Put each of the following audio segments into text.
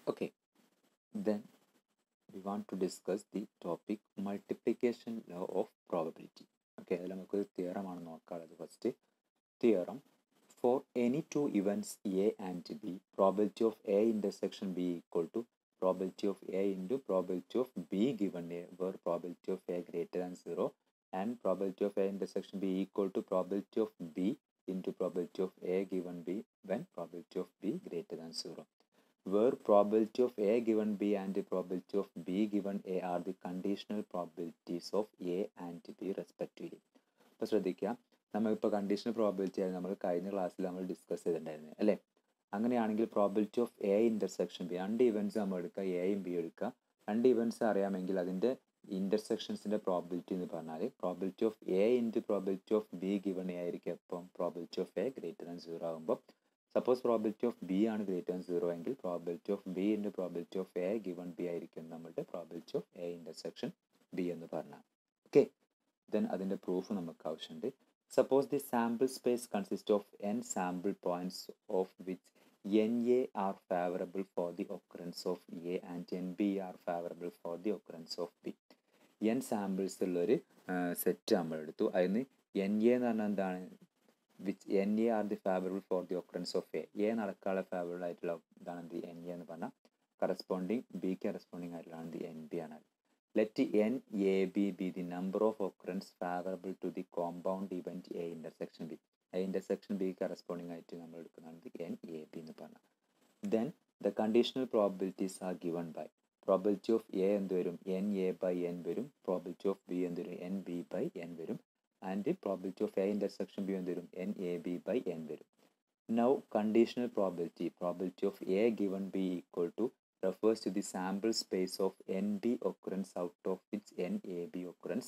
Okay, then we want to discuss the topic multiplication law of probability. Okay, അതിൽ നമുക്കൊരു തിയറമാണ് നോക്കാനുള്ളത് first theorem for any two events A and B probability of A intersection B equal to probability of A into probability of B given A where probability of A greater than 0 and probability of A intersection B equal to probability of B into probability of A given B when probability of B greater than 0 where probability of A given B and the probability of B given A are the conditional probabilities of A and B respectively അപ്പോൾ ശ്രദ്ധിക്കുക നമ്മളിപ്പോൾ conditional probability ആയി നമ്മൾ കഴിഞ്ഞ ക്ലാസ്സിൽ നമ്മൾ discuss ചെയ്തിട്ടുണ്ടായിരുന്നു അല്ലേ അങ്ങനെയാണെങ്കിൽ probability of A intersection B രണ്ട് ഇവൻറ്റ്സ് നമ്മൾ എടുക്കുക എയും ബി എടുക്കുക രണ്ട് ഇവൻറ്റ്സ് അറിയാമെങ്കിൽ അതിൻ്റെ ഇൻ്റർസെക്ഷൻസിൻ്റെ പ്രോബിലിറ്റി എന്ന് പറഞ്ഞാൽ probability of A into probability of B given A ആയിരിക്കും അപ്പം probability of A greater than zero ആകുമ്പോൾ സപ്പോസ് പ്രോബിലിറ്റി ഓഫ് ബി ആണ് ഗ്രേറ്റർ ദാൻ സീറോ എങ്കിൽ probability of B into probability of A given B ആയിരിക്കും നമ്മുടെ probability of A intersection B എന്ന് പറഞ്ഞാൽ okay then അതിൻ്റെ പ്രൂഫ് നമുക്ക് ആവശ്യമുണ്ട് suppose the sample space consist of n sample points of which n A are favourable for the occurrence of A and n B are favourable for the occurrence of B n samples ഉള്ളൊരു set നമ്മൾ എടുത്തു അതിന് n A എന്ന് പറഞ്ഞാൽ എന്താണ് which n A are the favourable for the occurrence of A A നടക്കാനുള്ള favourable ആയിട്ടുള്ള ഇതാണ് ദി എൻ എ എന്ന് പറഞ്ഞാൽ കറസ്പോണ്ടിങ് ബി കറസ്പോണ്ടിങ് ആയിട്ടുള്ളതാണ് ദി എൻ ബി ആണ് let n A B be the number of occurrence favourable to the compound event A intersection B A intersection B corresponding ആയിട്ട് നമ്മൾ എടുക്കുന്നതാണ് n A B എന്ന് പറഞ്ഞാൽ then the conditional probabilities are given by probability of A എന്ത് വരും n A by n വരും probability of B എന്ത് വരും എൻ ബി ബൈ എൻ വരും and probability of A intersection B എന്ത് വരും n A B by n വരും now conditional probability probability of A given B equal to refers to the sample space of NB occurrence out of which NAB occurrence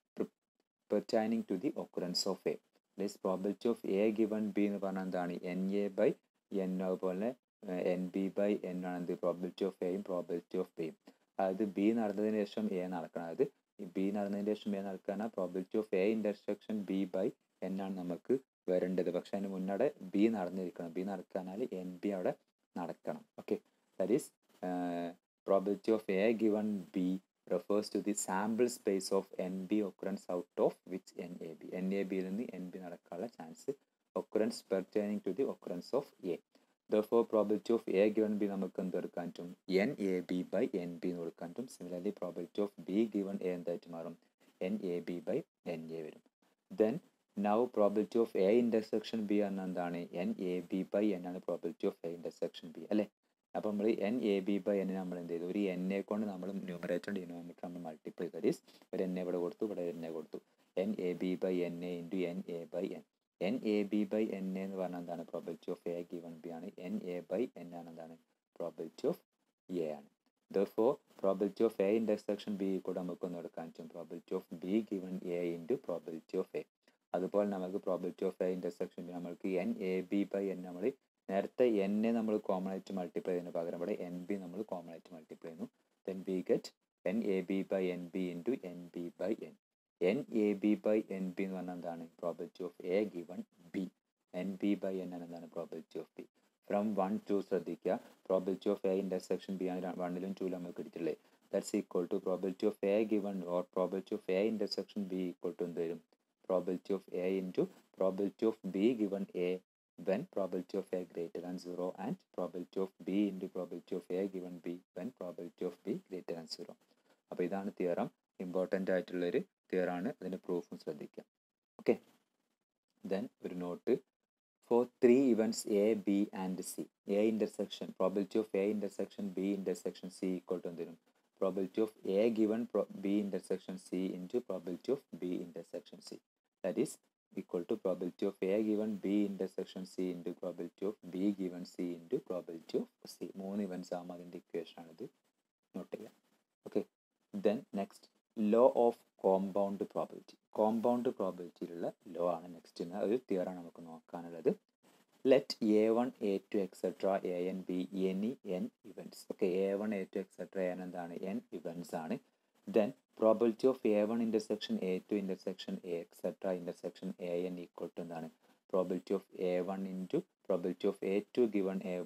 pertaining to the occurrence of A. This probability of A given B എന്ന് പറഞ്ഞാൽ എന്താണ് n A by n അതുപോലെ n B by n ആണ് എന്ത് probability of എയും probability of ബിയും അതായത് B നടന്നതിന് ശേഷം എ നടക്കണം അതായത് ബി നടന്നതിന് ശേഷം എ നടക്കാനാണ് probability of A intersection B by n ആണ് നമുക്ക് വരേണ്ടത് പക്ഷെ അതിന് മുന്നടെ ബി നടന്നിരിക്കണം ബി നടക്കാനാൽ എൻ ബി അവിടെ നടക്കണം okay that is uh, probability of A given B refers to the sample space of NB occurrence out of which NAB. NAB യിൽ നിന്ന് NB നടക്കാനുള്ള chance occurrence pertaining to the occurrence of A. Therefore, probability of A given B നമുക്ക് എന്ത് എടുക്കാൻ പറ്റും n A B by n B എന്ന് കൊടുക്കാൻ പറ്റും similarly probability of B given A എന്തായിട്ട് മാറും n A B by n A വരും then now probability of A intersection B എന്ന എന്താണ് n A B by n ആണ് probability of A intersection B അല്ലേ അപ്പോൾ നമ്മൾ n A B by n നമ്മൾ എന്ത് ചെയ്തു ഒരു എൻ എ കൊണ്ട് നമ്മൾ ന്യൂമറേറ്റർ ഡിനോമിനേറ്റർ നമ്മൾ മൾട്ടിപ്ലൈ ദീസ് ഒരു എൻ എ ഇവിടെ കൊടുത്തു ഇവിടെ എൻ എ കൊടുത്തു n A B by n A into n A by n n A B by n A എന്ന് പറഞ്ഞാൽ എന്താണ് probability of A given B ആണ് എൻ എ ബൈ എൻ ആണ് എന്താണ് പ്രോബിലിറ്റി ഓഫ് എ ആണ് though probability of A intersection B കൂടെ നമുക്കൊന്ന് എടുക്കാൻ പറ്റും probability of B given A into probability of A അതുപോലെ നമുക്ക് probability of A intersection B നമ്മൾക്ക് n A B by n നമ്മൾ നേരത്തെ എന്നെ നമ്മൾ കോമൺ ആയിട്ട് മൾട്ടിപ്ലൈ ചെയ്യുന്നതിന് പകരം ഇവിടെ എൻ ബി നമ്മൾ കോമൺ ആയിട്ട് മൾട്ടിപ്ലൈ ചെയ്യുന്നു then we get n A B by n B into n B by n n A B by n B എന്ന് പറഞ്ഞാൽ എന്താണ് probability of A given B n B by n ആണ് എന്താണ് probability of B from one two ശ്രദ്ധിക്കുക probability of A intersection B ആണ് വണ്ണിലും ടൂലും നമുക്ക് കിട്ടിയിട്ടില്ലേ that's equal to probability of A given or probability of A intersection B equal to എന്ത് വരും probability of A into probability of B given A when probability of A greater than 0 and probability of B into probability of A given B when probability of B greater than 0. അപ്പോൾ ഇതാണ് theorem important ആയിട്ടുള്ളൊരു തിയറാണ് അതിൻ്റെ പ്രൂഫും ശ്രദ്ധിക്കുക okay then ഒരു note for three events A B and C A intersection probability of A intersection B intersection C equal to എന്തിനും probability of A given B intersection C into probability of B intersection C that is equal to probability of A given B intersection C into probability of B given C into probability of C. മൂന്ന് events ആകുമ്പോൾ അതിൻ്റെ equation ആണിത് note ചെയ്യാം okay then next law of compound probability compound പ്രോബിലിറ്റിയിലുള്ള law ആണ് next ഒരു തിയറാണ് നമുക്ക് നോക്കാനുള്ളത് let A one A two etcetera A n be any n events okay A one A two etcetera n എന്താണ് n events ആണ് then probability of a1 intersection a2 intersection a etc intersection an equal to എന്താണ് probability of a1 into probability of a2 given a1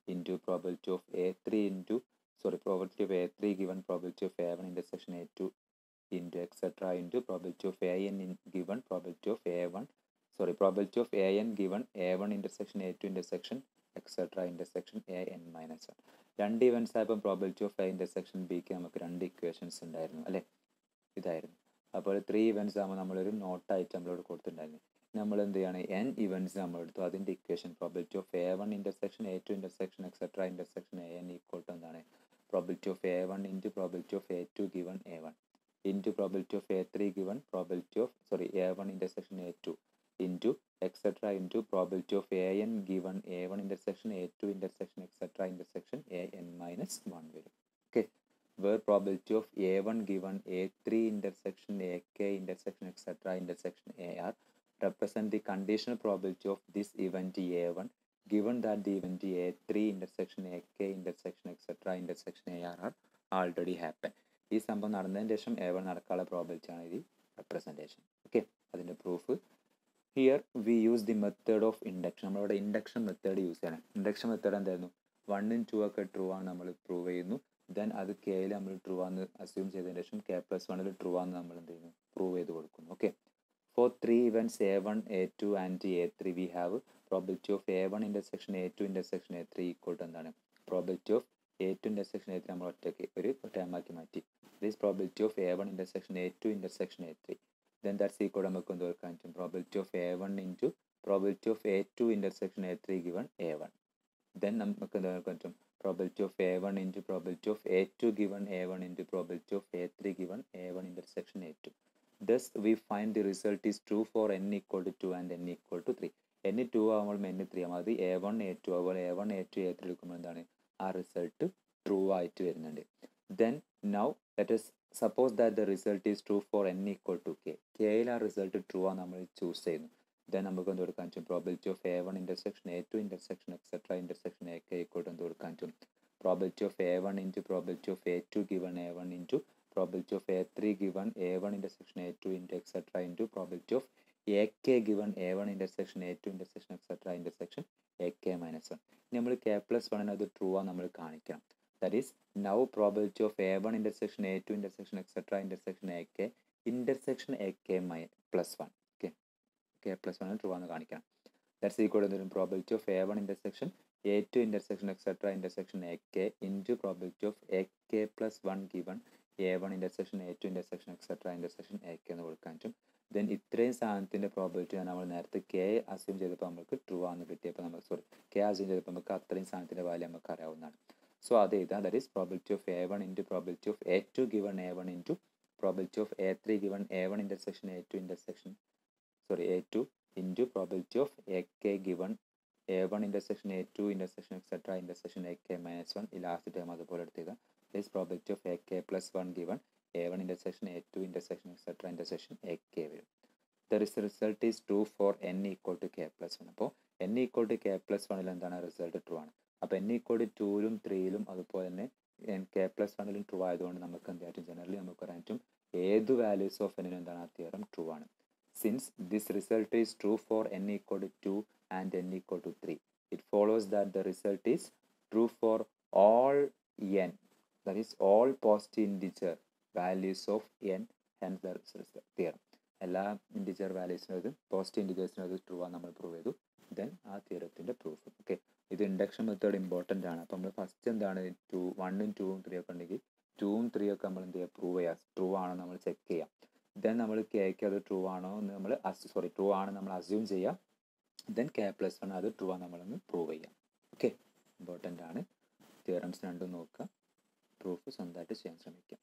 into probability of A three into sorry probability of A three given probability of A one intersection A two into etcetera into probability of A n given probability of A one sorry probability of A n given A one intersection A two intersection etcetera intersection A n minus one രണ്ട് events ആയപ്പോൾ probability of A intersection ബിക്ക് നമുക്ക് രണ്ട് equations ഉണ്ടായിരുന്നു അല്ലേ ഇതായിരുന്നു അപ്പോൾ three events ആകുമ്പോൾ നമ്മളൊരു നോട്ടായിട്ട് നമ്മളോട് കൊടുത്തിട്ടുണ്ടായിരുന്നു നമ്മൾ എന്ത് ചെയ്യാണ് എൻ ഇവൻസ് നമ്മൾ എടുത്തു അതിൻ്റെ equation probability of A one intersection A two intersection etcetera intersection A n equal to എന്താണ് probability of A one into probability of A two given A one into probability of A three given probability of sorry A one intersection A two into etcetera into probability of A n given A one intersection A two intersection etcetera intersection A n minus one വരും okay where probability of a1 given a3 intersection ak intersection etc intersection ar represent the conditional probability of this event a1 given that the event a3 intersection ak intersection etc intersection ar are already happened ഈ സംഭവം നടന്നതിന് ശേഷം A one നടക്കാനുള്ള probability ആണ് ഈ representation okay അതിൻ്റെ proof here we use the method of induction നമ്മളിവിടെ induction method use ചെയ്യണം ഇൻഡക്ഷൻ മെത്തേഡ് എന്തായിരുന്നു വണ്ണും ടു ഒക്കെ ട്രൂ ആണ് നമ്മൾ പ്രൂവ് ചെയ്യുന്നു ദെൻ അത് കെയിൽ നമ്മൾ ട്രൂ ആണെന്ന് അസ്യൂം ചെയ്തതിന് ശേഷം കെ പ്ലസ് വണ്ണിൽ ട്രൂ ആണെന്ന് നമ്മൾ എന്ത് ചെയ്യുന്നു പ്രൂവ് ചെയ്ത് കൊടുക്കുന്നു okay for three events A one A two and A three we have probability of A one intersection A two intersection A three equal to എന്താണ് probability of A two intersection A three നമ്മൾ ഒറ്റയ്ക്ക് ഒരു ടൈമാക്കി മാറ്റി this probability of A one intersection A two intersection A three then that's equal നമുക്ക് എന്ത് കൊടുക്കാൻ പറ്റും probability of A one into probability of A two intersection A three given A one then നമുക്ക് എന്താ പറ്റും probability of a1 into probability of a2 given a1 into probability of a3 given a1 intersection a2 thus we find the result is true for n equal to 2 and n equal to 3 n 2 ആകുമ്പോൾ n 3 ആകുമ്പോൾ അത് A one A two അതുപോലെ A one A two A three എടുക്കുമ്പോൾ എന്താണ് ആ result true ആയിട്ട് വരുന്നുണ്ട് then now let's suppose that the result is true for n equal to k കെയിൽ ആ റിസൾട്ട് ട്രൂ ആണ് നമ്മൾ ചൂസ് ചെയ്യുന്നു ദെൻ നമുക്ക് എന്ത് കൊടുക്കാൻ പറ്റും probability of A one intersection A two intersection etcetera intersection A k equal to എന്ത് കൊടുക്കാൻ പറ്റും probability of A one into probability of A two given A one into probability of A three given A one intersection A two into etcetera into probability of A k given A one intersection A two intersection etcetera intersection A k minus one നമ്മൾ k plus വണ്ണിന് അത് true ആ നമ്മൾ കാണിക്കണം that is now probability of A one intersection A two intersection etcetera intersection A k intersection A k my plus one okay k plus വണ്ണിന് true ആണെന്ന് കാണിക്കണം that's equal to probability of A one intersection A two intersection etcetera intersection A k into probability of A k plus one given A one intersection A two intersection etcetera intersection A k എന്ന് കൊടുക്കാൻ പറ്റും then ഇത്രയും സാധനത്തിൻ്റെ probability നമ്മൾ നേരത്തെ K assume ചെയ്തപ്പോൾ നമുക്ക് true ആണെന്ന് കിട്ടിയപ്പോൾ നമുക്ക് സോറി കെ അസ്യൂം ചെയ്തപ്പോൾ നമുക്ക് അത്രയും സാധനത്തിൻ്റെ വാല്യൂ നമുക്ക് അറിയാവുന്നതാണ് സോ അത് എഴുതാം that is probability of A one into probability of A two given A one into probability of A three given A one intersection A two intersection sorry A two into probability of A k given A one intersection A two intersection etcetera intersection A k minus one ഈ last time അതുപോലെ എടുത്തുക this probability of A k plus one given A one intersection A two intersection etcetera intersection A k വരും the result is true for n equal to k plus one അപ്പോൾ n equal to k plus വണ്ണിൽ എന്താണ് result true ആണ് അപ്പോൾ n equal to ടൂലും ത്രീയിലും അതുപോലെ തന്നെ എൻ കെ പ്ലസ് വണ്ണിലും ട്രൂ ആയതുകൊണ്ട് നമുക്ക് എന്ത് പറ്റും ജനറലി നമുക്ക് പറയാൻ പറ്റും ഏത് വാല്യൂസ് ഓഫ് എന്നിനും എന്താണ് ആ തിയറം ട്രൂ ആണ് since this result is true for n equal to two and n equal to three it follows that the result is true for all n that is all positive integer values of n hence the result theorem എല്ലാ integer വാല്യൂസിനും അത് positive ഇൻറ്റിജേഴ്സിനും അത് true ആണ് നമ്മൾ prove ചെയ്തു then ആ തിയറത്തിൻ്റെ proof okay ഇത് ഇൻഡക്ഷൻ മെത്തേഡ് ഇമ്പോർട്ടൻ്റ് ആണ് അപ്പോൾ നമ്മൾ ഫസ്റ്റ് എന്താണ് ടു വണ്ണും ടൂവും ത്രീ ഒക്കെ ഉണ്ടെങ്കിൽ ടൂവും ത്രീ ഒക്കെ നമ്മൾ എന്ത് ചെയ്യുക പ്രൂവ് ചെയ്യുക ട്രൂ ആണോ നമ്മൾ ചെക്ക് ചെയ്യാം ദെൻ നമ്മൾ കേക്ക് അത് ട്രൂ ആണോ എന്ന് നമ്മൾ സോറി ട്രൂ ആണ് നമ്മൾ അസ്യൂം ചെയ്യുക ദെൻ കെ പ്ലസ് വൺ അത് ട്രൂ ആണ് നമ്മളൊന്ന് പ്രൂവ് ചെയ്യാം ഓക്കെ ഇമ്പോർട്ടൻ്റ് ആണ് തിയറംസ് രണ്ടും നോക്കുക പ്രൂഫ് സ്വന്തമായിട്ട് ചെയ്യാൻ ശ്രമിക്കാം